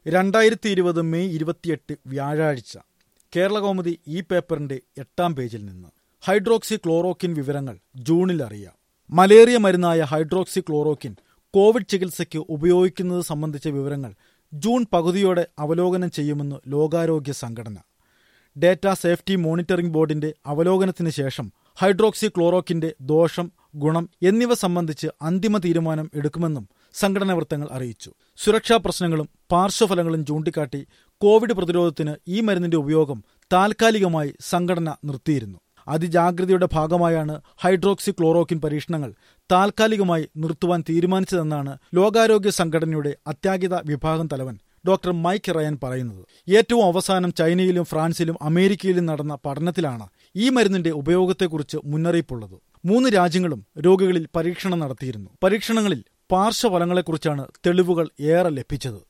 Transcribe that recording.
രണ്ടായിരത്തി ഇരുപത് മെയ് ഇരുപത്തിയെട്ട് വ്യാഴാഴ്ച കേരളകൗമുദി ഈ പേപ്പറിന്റെ എട്ടാം പേജിൽ നിന്ന് ഹൈഡ്രോക്സി ക്ലോറോക്കിൻ വിവരങ്ങൾ ജൂണിൽ അറിയാം മലേറിയ മരുന്നായ ഹൈഡ്രോക്സി ക്ലോറോക്കിൻ കോവിഡ് ചികിത്സയ്ക്ക് ഉപയോഗിക്കുന്നത് സംബന്ധിച്ച വിവരങ്ങൾ ജൂൺ പകുതിയോടെ അവലോകനം ചെയ്യുമെന്ന് ലോകാരോഗ്യ സംഘടന ഡേറ്റ സേഫ്റ്റി മോണിറ്ററിംഗ് ബോർഡിന്റെ അവലോകനത്തിന് ശേഷം ഹൈഡ്രോക്സി ക്ലോറോക്കിന്റെ ദോഷം ഗുണം എന്നിവ സംബന്ധിച്ച് അന്തിമ തീരുമാനം എടുക്കുമെന്നും സംഘടനാ വൃത്തങ്ങൾ അറിയിച്ചു സുരക്ഷാ പ്രശ്നങ്ങളും പാർശ്വഫലങ്ങളും ചൂണ്ടിക്കാട്ടി കോവിഡ് പ്രതിരോധത്തിന് ഈ മരുന്നിന്റെ ഉപയോഗം താൽക്കാലികമായി സംഘടന നിർത്തിയിരുന്നു അതിജാഗ്രതയുടെ ഭാഗമായാണ് ഹൈഡ്രോക്സി ക്ലോറോക്കിൻ പരീക്ഷണങ്ങൾ താൽക്കാലികമായി നിർത്തുവാൻ തീരുമാനിച്ചതെന്നാണ് ലോകാരോഗ്യ സംഘടനയുടെ അത്യാഹിത വിഭാഗം തലവൻ ഡോക്ടർ മൈക്ക് റയൻ പറയുന്നത് ഏറ്റവും അവസാനം ചൈനയിലും ഫ്രാൻസിലും അമേരിക്കയിലും നടന്ന പഠനത്തിലാണ് ഈ മരുന്നിന്റെ ഉപയോഗത്തെക്കുറിച്ച് മുന്നറിയിപ്പുള്ളത് മൂന്ന് രാജ്യങ്ങളും രോഗികളിൽ പരീക്ഷണം നടത്തിയിരുന്നു പരീക്ഷണങ്ങളിൽ പാർശ്വഫലങ്ങളെക്കുറിച്ചാണ് തെളിവുകൾ ഏറെ ലഭിച്ചത്